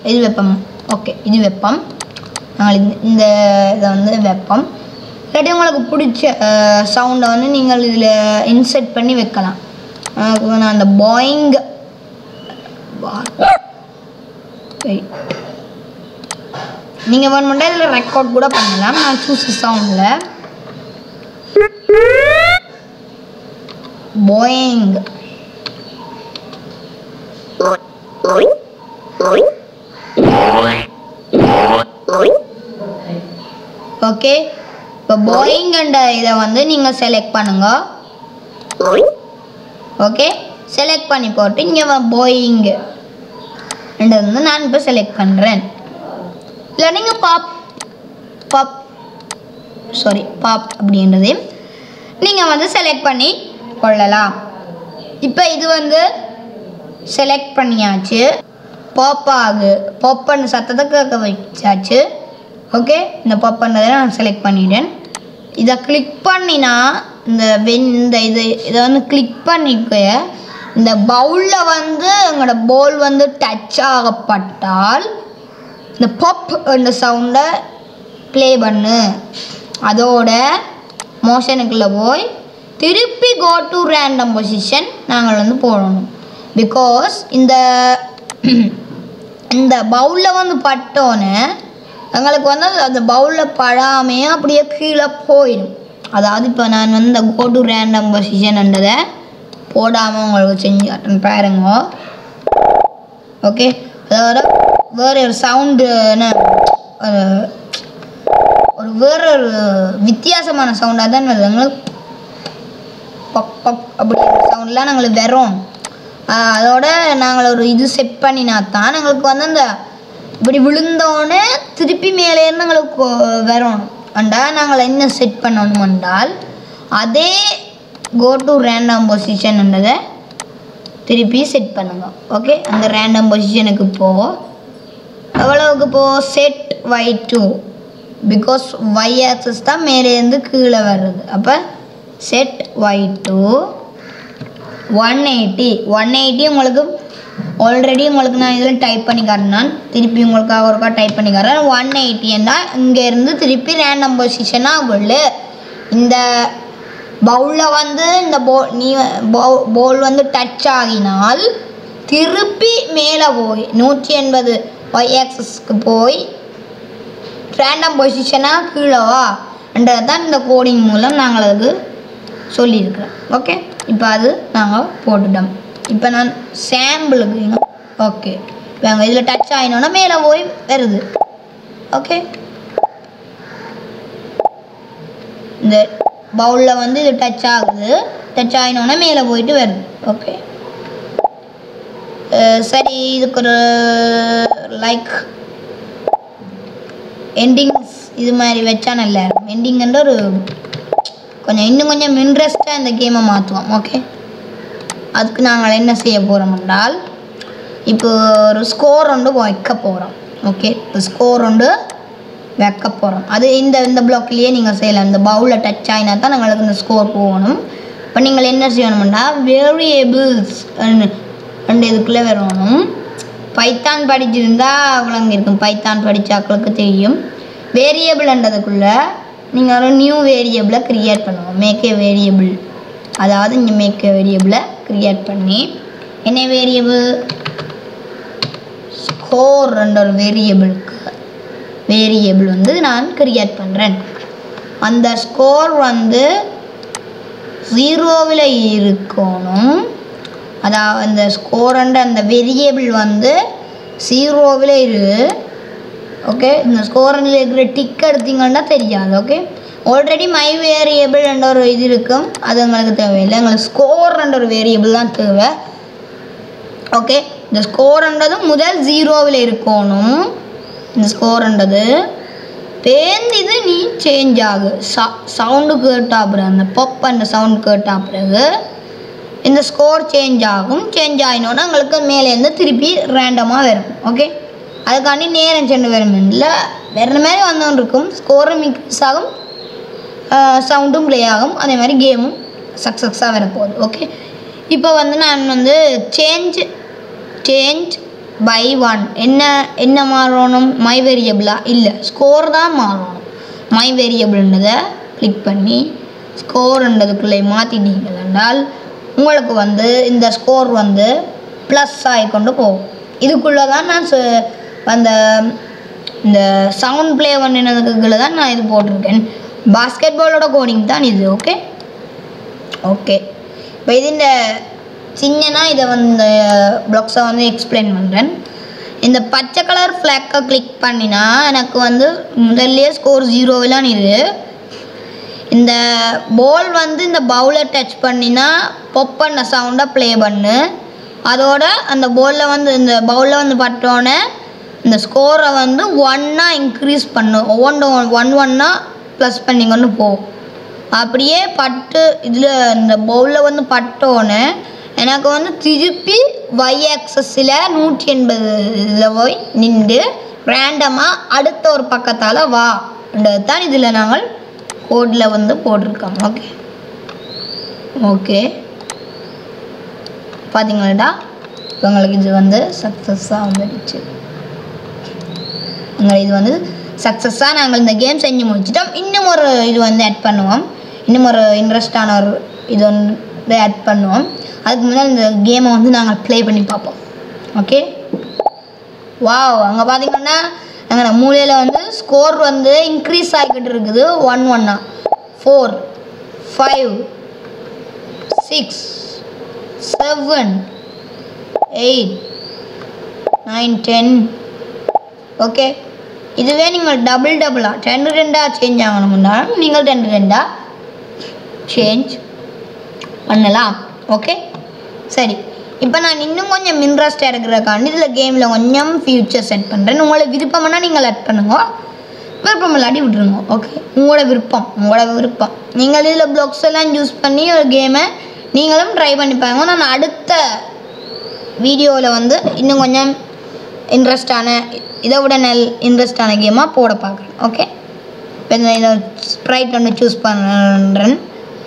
இது வெப்பம் ஓகே இது வெப்பம் நாங்கள் இந்த இந்த இதை வந்து வெப்பம் இல்லாட்டி உங்களுக்கு பிடிச்ச சவுண்டை வந்து நீங்கள் இதில் இன்செர்ட் பண்ணி வைக்கலாம் எனக்கு நான் அந்த பாயிங் நீங்கள் வேணுமெண்டா இதில் ரெக்கார்ட் கூட பண்ணலாம் நான் சூஸ் சவுண்டில் பாயிங் ஓகே இப்போ பாயிங்கன்ற இதை வந்து நீங்கள் செலக்ட் பண்ணுங்க ஓகே செலக்ட் பண்ணி போட்டு இங்கே பாயிங்கு வந்து நான் இப்போ செலக்ட் பண்ணுறேன் இல்லை நீங்கள் பாப் பாப் சாரி பாப் அப்படின்றது நீங்கள் வந்து செலக்ட் பண்ணி கொள்ளலாம் இப்போ இது வந்து செலக்ட் பண்ணியாச்சு பாப் ஆகு பாப்பன் சத்தத்தை கேட்க வச்சாச்சு ஓகே இந்த பாப்பன்றதை நான் செலக்ட் பண்ணிட்டேன் இதை கிளிக் பண்ணினா இந்த வென் இந்த இது இதை வந்து கிளிக் பண்ணிக்க இந்த பவுலில் வந்து எங்களோட பவுல் வந்து டச் ஆகப்பட்டால் இந்த பப் என்ற சவுண்டை ப்ளே பண்ணு அதோட மோஷனுக்குள்ளே போய் திருப்பி கோ டு ரேண்டம் பொசிஷன் நாங்கள் வந்து போடணும் பிகாஸ் இந்த இந்த பவுலில் வந்து பட்டோன்னே எங்களுக்கு வந்து அந்த பவுலில் படாமே அப்படியே கீழே போயிடும் அதாவது இப்போ நான் வந்து இந்த கோ டு ரேண்டம் பொசிஷன்ன்றதை போடாமல் உங்களுக்கு செஞ்சு காட்டுறேன் பாருங்க ஓகே அதோட வேறு ஒரு சவுண்டு ஒரு வேற ஒரு வித்தியாசமான சவுண்டாக தான் வருது எங்களுக்கு பக் பக் அப்படிங்கிற சவுண்ட்லாம் நாங்களுக்கு வரும் ஆஹ் அதோட நாங்கள் ஒரு இது செட் பண்ணினா தான் எங்களுக்கு வந்து அந்த இப்படி விழுந்தோடனே திருப்பி மேலேருந்து எங்களுக்கு வரும் அண்டா நாங்கள் என்ன செட் பண்ணணும் என்றால் அதே கோ டு ரேண்டம் பொசிஷன்ன்றதை திருப்பி செட் பண்ணுங்க ஓகே அந்த ரேண்டம் பொசிஷனுக்கு போ எவ்வளவுக்கு போ set y to because y axis தான் மேலேருந்து கீழே வர்றது அப்போ set y to one eighty one eighty உங்களுக்கு ஆல்ரெடி உங்களுக்கு நான் இதில் டைப் பண்ணி காட்டினான் திருப்பி உங்களுக்காக ஒருக்கா டைப் பண்ணி காட்டுறேன் ஒன் எயிட்டின்னா இங்கேருந்து திருப்பி ரேண்டம் பொசிஷனாக விழு இந்த பவுலில் வந்து இந்த போ நீ பவுல் வந்து டச் ஆகினால் திருப்பி மேலே போய் நூற்றி எண்பது ஒய் ஆக்சஸ்க்கு போய் ரேண்டம் பொசிஷனாக கீழே வா என்றதை தான் இந்த கோடிங் மூலம் நாங்கள் அதுக்கு சொல்லியிருக்கிறோம் ஓகே இப்போ அது நாங்கள் போட்டுட்டோம் இப்போ நான் சாம்பிளுக்கு ஓகே இப்போ அங்கே இதில் டச் ஆகினோன்னா மேலே போய் வருது ஓகே இந்த பவுலில் வந்து இது டச் ஆகுது டச் ஆகினோன்னா மேலே போயிட்டு வருது ஓகே சரி இதுக்கு ஒரு லைக் எண்டிங்ஸ் இது மாதிரி வச்சா நல்லா இருக்கும் எண்டிங்கன்ற ஒரு கொஞ்சம் இன்னும் கொஞ்சம் இன்ட்ரெஸ்ட்டாக இந்த கேமை மாற்றுவோம் ஓகே அதுக்கு நாங்கள் என்ன செய்ய போகிறோம் என்றால் இப்போ ஒரு ஸ்கோர் ஒன்று வைக்க போகிறோம் ஓகே இப்போ ஸ்கோர் ஒன்று வைக்க போகிறோம் அது இந்த இந்த பிளாக்லேயே நீங்கள் செய்யலாம் இந்த பவுலில் டச் ஆகினா தான் எங்களுக்கு இந்த ஸ்கோர் போகணும் இப்போ நீங்கள் என்ன செய்யணும்னா வேரியபிள்ஸ் ரெண்டு இதுக்குள்ளே வரணும் பைத்தான் படிச்சிருந்தா விளங்கியிருக்கும் பைத்தான் படித்தாக்களுக்கு தெரியும் வேரியபிள்ன்றதுக்குள்ளே நீங்கள் ஒரு நியூ வேரியபிளை க்ரியேட் பண்ணுவோம் மேக் ஏ வேரியபிள் அதாவது இங்கே மேக் ஏ வேரியபிளை க்ரியேட் பண்ணி என்ன வேரியபிள் ஸ்கோர்ன்ற ஒரு வேரியபிளுக்கு வேரியபிள் வந்து நான் க்ரியேட் பண்ணுறேன் அந்த ஸ்கோர் வந்து ஜீரோவில் இருக்கணும் அதாவது அந்த ஸ்கோர்ன்ற அந்த வேரியபிள் வந்து ஜீரோவில் இரு ஓகே இந்த ஸ்கோரில் இருக்கிற டிக் எடுத்தீங்கன்னா தெரியாது ஓகே ஆல்ரெடி மை வேரியபிள்ன்ற ஒரு இது இருக்கும் அது எங்களுக்கு தேவையில்லை எங்களுக்கு ஸ்கோர்ன்ற ஒரு வேரியபிள் தான் தேவை ஓகே இந்த ஸ்கோர்ன்றது முதல் ஜீரோவில் இருக்கணும் இந்த ஸ்கோர்ன்றது பேருந்து இது நீ சேஞ்ச் ஆகு சவுண்டு கேட்டா பிறகு அந்த பப் அந்த சவுண்ட் கேட்டா பிறகு இந்த ஸ்கோர் சேஞ்ச் ஆகும் சேஞ்ச் ஆகினோன்னா உங்களுக்கு மேலேருந்து திருப்பி ரேண்டமாக வரும் ஓகே அதுக்காண்டி நேரம் சென்று வரும் இல்லை வேறு மாதிரி வந்தோன்னு இருக்கும் ஸ்கோரும் இன்க்ரீஸ் ஆகும் சவுண்டும் ப்ளே ஆகும் அதே மாதிரி கேமும் சக்ஸஸாக வரப்போகுது ஓகே இப்போ வந்து நான் வந்து சேஞ்ச் சேஞ்ச் பை ஒன் என்ன என்ன மாறணும் மை வேரியபிளா இல்லை ஸ்கோர் தான் மாறணும் மை வேரியபிள்ன்றதை கிளிக் பண்ணி ஸ்கோர்ன்றதுக்குள்ளே மாற்றிட்டீங்கள் என்றால் உங்களுக்கு வந்து இந்த ஸ்கோர் வந்து ப்ளஸ் ஆகிக்கொண்டு போகும் இதுக்குள்ளே தான் நான் சொ- அந்த இந்த சவுண்ட் ப்ளே பண்ணினதுக்குள்ளே தான் நான் இது போட்டிருக்கேன் பாஸ்கெட் பாலோட கோடிங் தான் இது ஓகே ஓகே இப்போ ഇതിൻ്റെ சின்னனா இதை வந்து ப்ளாக்ஸை வந்து எக்ஸ்பிளைன் பண்ணுறேன் இந்த பச்சை கலர் ஃப்ளாக்கை கிளிக் பண்ணினா எனக்கு வந்து முதல்லையே ஸ்கோர் ஜீரோவிலாம் இது இந்த பால் வந்து இந்த பவுலை டச் பண்ணினா பொப் பண்ண சவுண்டை ப்ளே பண்ணு அதோட அந்த பாலில் வந்து இந்த பவுலில் வந்து பட்டோன்னே இந்த ஸ்கோரை வந்து ஒன்னாக இன்க்ரீஸ் பண்ணு ஒவ்வொன்று ஒன் ஒன்னா ப்ளஸ் பண்ணிக்கொண்டு போ அப்படியே பட்டு இதில் இந்த பவுலில் வந்து பட்டோன்னே எனக்கு வந்து திருப்பி y ஆக்சஸில் நூற்றி எண்பது இதில் போய் நின்று ரேண்டமாக அடுத்த ஒரு பக்கத்தால் வான்றது தான் இதில் நாங்கள் கோடில் வந்து போட்டிருக்கோம் ஓகே ஓகே பார்த்தீங்களாடா இப்போ உங்களுக்கு இது வந்து சக்ஸஸாக வந்துடுச்சு எங்களை இது வந்து சக்ஸஸாக நாங்கள் இந்த கேம் செஞ்சு முடிச்சிட்டோம் இன்னும் ஒரு இது வந்து ஆட் பண்ணுவோம் இன்னும் ஒரு இன்ட்ரெஸ்டான ஒரு இது வந்து ஆட் பண்ணுவோம் அதுக்கு முன்னாடி இந்த கேமை வந்து நாங்கள் ப்ளே பண்ணி பார்ப்போம் ஓகே வாவ் அங்கே பார்த்தீங்கன்னா எங்கள் மூலையில் வந்து ஸ்கோர் வந்து இன்க்ரீஸ் ஆகிக்கிட்டு இருக்குது ஒன் ஒன்னா four five six seven eight nine ten okay இதுவே நீங்கள் டபுள் டபுளாக ரெண்டு ரெண்டாக சேஞ்ச் ஆகணும்னா நீங்கள் ரெண்டு ரெண்டாக சேஞ்ச் பண்ணலாம் ஓகே சரி இப்போ நான் இன்னும் கொஞ்சம் இன்ட்ரெஸ்ட் எடுக்கிறக்காண்டி இதில் கேமில் கொஞ்சம் ஃபியூச்சர் செட் பண்ணுறேன் உங்களை விருப்பம்னா நீங்கள் ஆட் பண்ணுங்க விருப்பம் இல்லாட்டி விட்டுருங்க ஓகே உங்களோட விருப்பம் உங்களோட விருப்பம் நீங்கள் இதில் ப்ளாக்ஸ் எல்லாம் யூஸ் பண்ணி ஒரு கேமை நீங்களும் ட்ரை பண்ணி பாருங்க நான் அடுத்த வீடியோவில் வந்து இன்னும் கொஞ்சம் இன்ட்ரெஸ்டான இதை விட நல் இன்ட்ரெஸ்டான கேமாக போட பார்க்குறேன் ஓகே இப்போ இந்த இதை ஸ்ப்ரைட் ஒன்று சூஸ் பண்ணுறேன்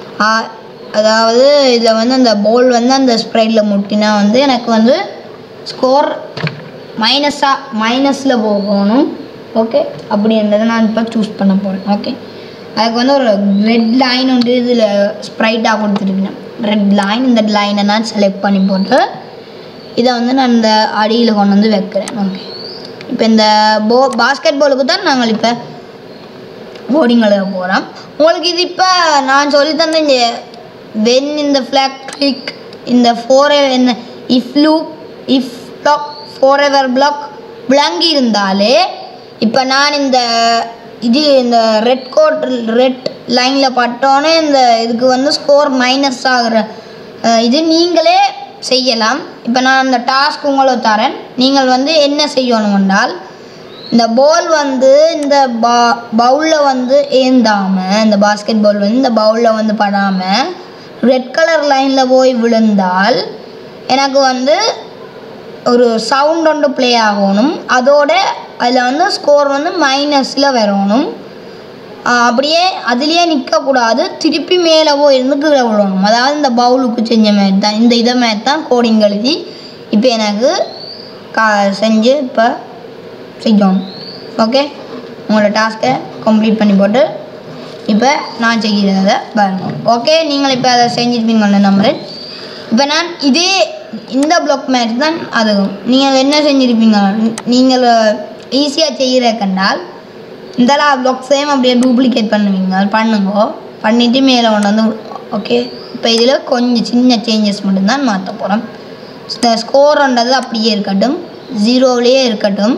அதாவது இதில் வந்து அந்த பால் வந்து அந்த ஸ்ப்ரைட்டில் முட்டினா வந்து எனக்கு வந்து ஸ்கோர் மைனஸாக மைனஸில் போகணும் ஓகே அப்படின்றத நான் இப்போ சூஸ் பண்ண போகிறேன் ஓகே அதுக்கு வந்து ஒரு ரெட் லைன் வந்து இதில் ஸ்ப்ரைட்டாக கொடுத்துருக்கேன் ரெட் லைன் இந்த லைனை நான் செலக்ட் பண்ணி போட்டு இதை வந்து நான் இந்த அடியில் கொண்டு வந்து வைக்கிறேன் ஓகே இப்போ இந்த போ பாஸ்கெட் பாலுக்கு தான் நாங்கள் இப்போ போர்டிங் எழுத போகிறோம் உங்களுக்கு இது இப்போ நான் சொல்லி தந்த இந்த வென் இந்த ஃப்ளாக் கிளிக் இந்த ஃபோர் என்ன if loop if block forever block விளங்கி இருந்தாலே இப்போ நான் இந்த இது இந்த ரெட் கோட் ரெட் லைனில் பட்டோன்னே இந்த இதுக்கு வந்து ஸ்கோர் மைனஸ் ஆகிற அஹ், இது நீங்களே செய்யலாம் இப்போ நான் அந்த டாஸ்க் உங்களுக்கு தரேன் நீங்கள் வந்து என்ன செய்யணும் என்றால் இந்த பால் வந்து இந்த பா பவுலில் வந்து ஏந்தாமல் இந்த பாஸ்கெட் பால் வந்து இந்த பவுலில் வந்து படாமல் ரெட் கலர் லைனில் போய் விழுந்தால் எனக்கு வந்து ஒரு சவுண்ட் ஒன்று ப்ளே ஆகணும் அதோட அதில் வந்து ஸ்கோர் வந்து மைனஸில் வரணும் ஆஹ் அப்படியே அதுலேயே நிற்கக்கூடாது திருப்பி மேலே போய் இருந்து கீழே விழணும் அதாவது இந்த பவுலுக்கு செஞ்ச மாதிரி தான் இந்த இதை மாதிரி தான் கோடிங் எழுதி இப்போ எனக்கு கா செஞ்சு இப்போ செய்யணும் ஓகே உங்களோட டாஸ்க்கை கம்ப்ளீட் பண்ணி போட்டு இப்போ நான் செய்கிறத பாருங்க ஓகே நீங்கள் இப்போ அதை செஞ்சிருப்பீங்கன்னு நம்புறேன் இப்போ நான் இதே இந்த பிளாக் மாதிரி தான் அதுவும் நீங்கள் என்ன செஞ்சுருப்பீங்க நீங்கள் ஈஸியாக செய்கிற கண்டால் இதெல்லாம் பிளாக் சேம் அப்படியே டூப்ளிகேட் பண்ணுவீங்க பண்ணுங்க பண்ணிவிட்டு மேலே கொண்டு வந்து ஓகே இப்போ இதில் கொஞ்சம் சின்ன சேஞ்சஸ் மட்டும்தான் மாற்ற போகிறோம் இந்த ஸ்கோர்ன்றது அப்படியே இருக்கட்டும் ஜீரோவிலேயே இருக்கட்டும்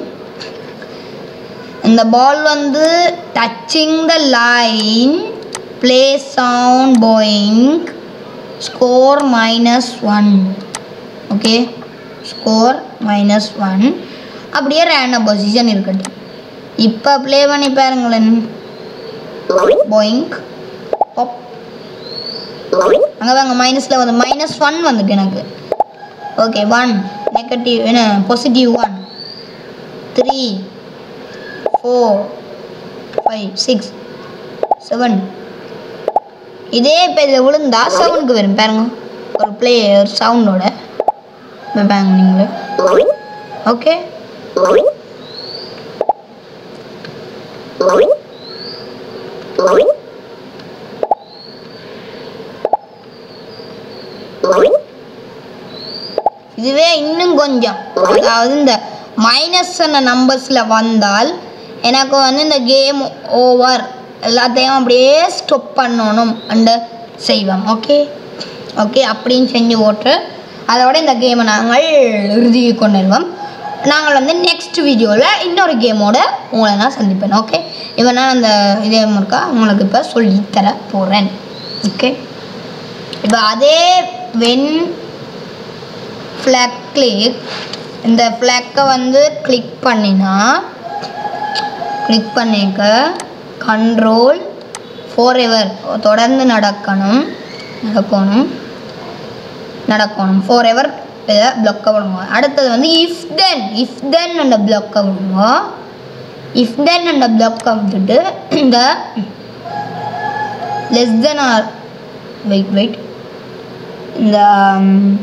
இந்த பால் வந்து touching the line play sound boing score minus one okay score minus one அப்படியே ரேண்டம் பொசிஷன் இருக்கட்டும் இப்போ ப்ளே பண்ணி பாருங்களேன் போயிங் பாப் அங்கே வாங்க மைனஸில் வந்து மைனஸ் ஒன் வந்துட்டு எனக்கு ஓகே ஒன் நெகட்டிவ் என்ன positive one three four five six seven இதே இப்போ இதில் விழுந்தா சவுண்டுக்கு வரும் பாருங்க ஒரு ப்ளே ஒரு சவுண்டோட இப்போ பாருங்க நீங்களே ஓகே இதுவே இன்னும் கொஞ்சம் அதாவது இந்த மைனஸ் நம்பர்ஸில் வந்தால் எனக்கு வந்து இந்த கேம் ஓவர் எல்லாத்தையும் அப்படியே ஸ்டாப் பண்ணணும் அண்டு செய்வோம் ஓகே ஓகே அப்படின்னு செஞ்சு போட்டு அதோட இந்த கேமை நாங்கள் இறுதி கொண்டுருவோம் நாங்கள் வந்து நெக்ஸ்ட் வீடியோவில் இன்னொரு கேமோட உங்களை நான் சந்திப்பேன் ஓகே இப்போ நான் அந்த இதே இருக்கா உங்களுக்கு இப்போ சொல்லித்தர போகிறேன் ஓகே இப்போ அதே வென் ஃப்ளாக் கிளிக் இந்த ஃப்ளாக்கை வந்து கிளிக் பண்ணினா கிளிக் பண்ணிக்க கண்ட்ரோல் ஃபோர் எவர் தொடர்ந்து நடக்கணும் நடக்கணும் நடக்கணும் ஃபோர் எவர் இதை பிளொக்க விடுங்க அடுத்தது வந்து இஃப் தென் இஃப் தென் அந்த பிளொக்க விடுங்க இஃப் தென் அந்த பிளொக்க விட்டுட்டு இந்த less than or wait wait இந்த ம்,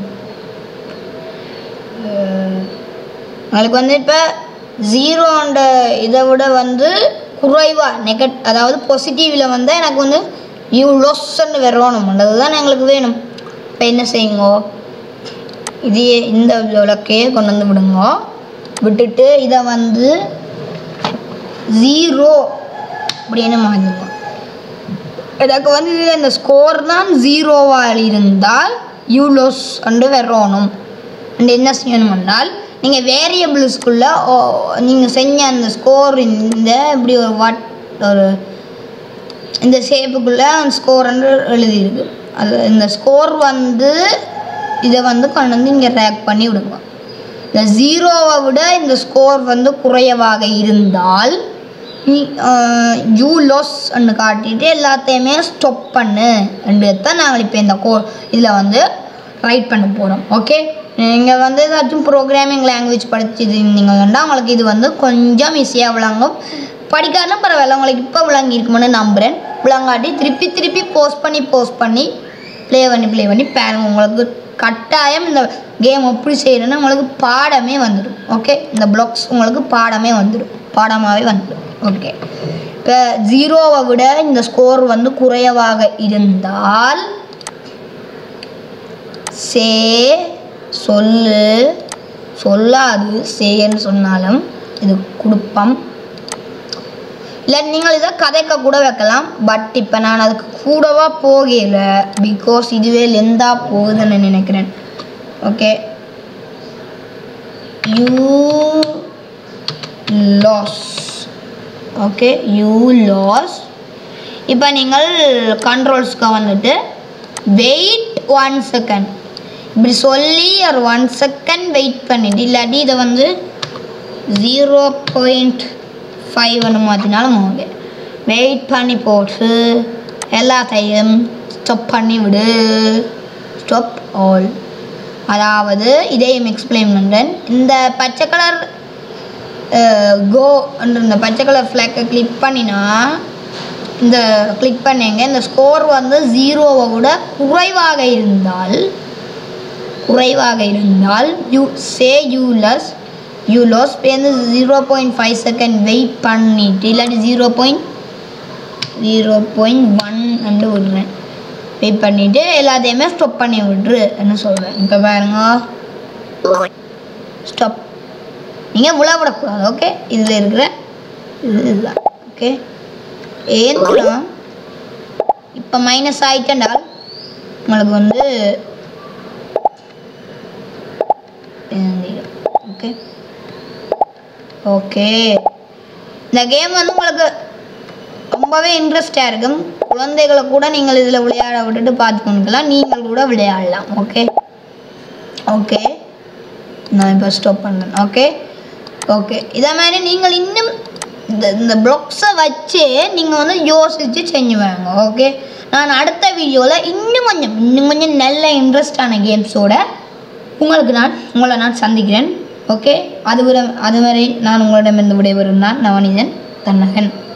அஹ், உங்களுக்கு வந்து இப்போ ஜீரோன்ற இதை விட வந்து குறைவாக நெகட் அதாவது பாசிட்டிவில் வந்து எனக்கு வந்து இவ்வளோன்னு வரணும் அதுதான் எங்களுக்கு வேணும் இப்போ என்ன செய்யுங்க இது இந்த விளக்கையே கொண்டு வந்து விடுங்க விட்டுட்டு இதை வந்து ஜீரோ அப்படின்னு மாற்றிடுங்க எனக்கு வந்து இதில் இந்த ஸ்கோர் தான் ஜீரோவாக இருந்தால் யூலோஸ் அண்டு வரணும் அண்ட் என்ன செய்யணும்னால் நீங்கள் வேரியபிள்ஸ்குள்ளே நீங்கள் செஞ்ச அந்த ஸ்கோர் இந்த இப்படி ஒரு வாட் ஒரு இந்த ஷேப்புக்குள்ளே ஸ்கோர் எழுதியிருக்கு அது இந்த ஸ்கோர் வந்து இதை வந்து கொண்டு வந்து இங்கே ரேக் பண்ணி விடுங்க இந்த ஜீரோவை விட இந்த ஸ்கோர் வந்து குறைவாக இருந்தால் யூ லாஸ் அன்னு காட்டிட்டு எல்லாத்தையுமே ஸ்டாப் பண்ணு தான் நாங்கள் இப்போ இந்த கோ இதில் வந்து ரைட் பண்ண போகிறோம் ஓகே நீங்கள் வந்து ஏதாச்சும் ப்ரோக்ராமிங் லாங்குவேஜ் படிச்சிருந்தீங்கன்னா உங்களுக்கு இது வந்து கொஞ்சம் ஈஸியாக விளங்கும் படிக்காதும் பரவாயில்ல உங்களுக்கு இப்போ விளங்கியிருக்குமென்னு நம்புகிறேன் விளங்காட்டி திருப்பி திருப்பி போஸ்ட் பண்ணி போஸ்ட் பண்ணி ப்ளே பண்ணி ப்ளே பண்ணி பாருங்க உங்களுக்கு கட்டாயம் இந்த கேம் எப்படி செய்யணும்னு உங்களுக்கு பாடமே வந்துடும் ஓகே இந்த பிளாக்ஸ் உங்களுக்கு பாடமே வந்துடும் பாடமாகவே வந்துடும் ஓகே இப்போ ஜீரோவை விட இந்த ஸ்கோர் வந்து குறைவாக இருந்தால் சே சொல்லு சொல்லாது சேன்னு சொன்னாலும் இது கொடுப்பம் இல்லை நீங்கள் இதை கதைக்க கூட வைக்கலாம் பட் இப்போ நான் அதுக்கு கூடவா போகல பிகாஸ் இதுவே லெந்தாக போகுதுன்னு நினைக்கிறேன் okay you lose okay you lose இப்போ நீங்கள் கண்ட்ரோல்ஸ்க்கு வந்துட்டு வெயிட் ஒன் செகண்ட் இப்படி சொல்லி ஒரு ஒன் செகண்ட் வெயிட் பண்ணிட்டு இல்லாட்டி இதை வந்து ஜீரோ பாயிண்ட் ஃபைவ் ஒன்று மாற்றினாலும் ஓகே வெயிட் பண்ணி போட்டு எல்லாத்தையும் ஸ்டாப் பண்ணி விடு ஸ்டாப் ஆல் அதாவது இதையும் எக்ஸ்பிளைன் பண்ணுறேன் இந்த பச்சை கலர் கோ இந்த பச்சை கலர் ஃப்ளாக்கை கிளிக் பண்ணினா இந்த கிளிக் பண்ணீங்க இந்த ஸ்கோர் வந்து ஜீரோவை விட குறைவாக இருந்தால் குறைவாக இருந்தால் you say you lose you lose வந்து zero point five second wait பண்ணிட்டு இல்லாட்டி zero point zero point one வந்து விடுறேன் வெயிட் பண்ணிவிட்டு எல்லாத்தையுமே ஸ்டாப் பண்ணி விட்ரு என்ன சொல்கிறேன் இப்போ பாருங்க ஸ்டாப் நீங்கள் விழா விடக்கூடாது ஓகே இதில் இருக்கிற இது இதுதான் ஓகே ஏன்னா இப்போ மைனஸ் ஆயிட்டேன்டால் உங்களுக்கு வந்து ஓகே ஓகே இந்த கேம் வந்து உங்களுக்கு ரொம்பவே இன்ட்ரெஸ்டாக இருக்கும் குழந்தைகளை கூட நீங்கள் இதில் விளையாட விட்டுட்டு பார்த்துக்கொண்டுக்கலாம் நீங்கள் கூட விளையாடலாம் ஓகே ஓகே நான் இப்போ ஸ்டாப் பண்ணேன் ஓகே ஓகே இதே மாதிரி நீங்கள் இன்னும் இந்த இந்த ப்ளாக்ஸை வச்சு நீங்கள் வந்து யோசித்து செஞ்சு வாங்க ஓகே நான் அடுத்த வீடியோவில் இன்னும் கொஞ்சம் இன்னும் கொஞ்சம் நல்ல இன்ட்ரெஸ்டான கேம்ஸோட உங்களுக்கு நான் உங்களை நான் சந்திக்கிறேன் ஓகே அது வரை அதுவரை நான் உங்களிடமிருந்து விடைபெறும் நான் நவனிதன் தன்னகன்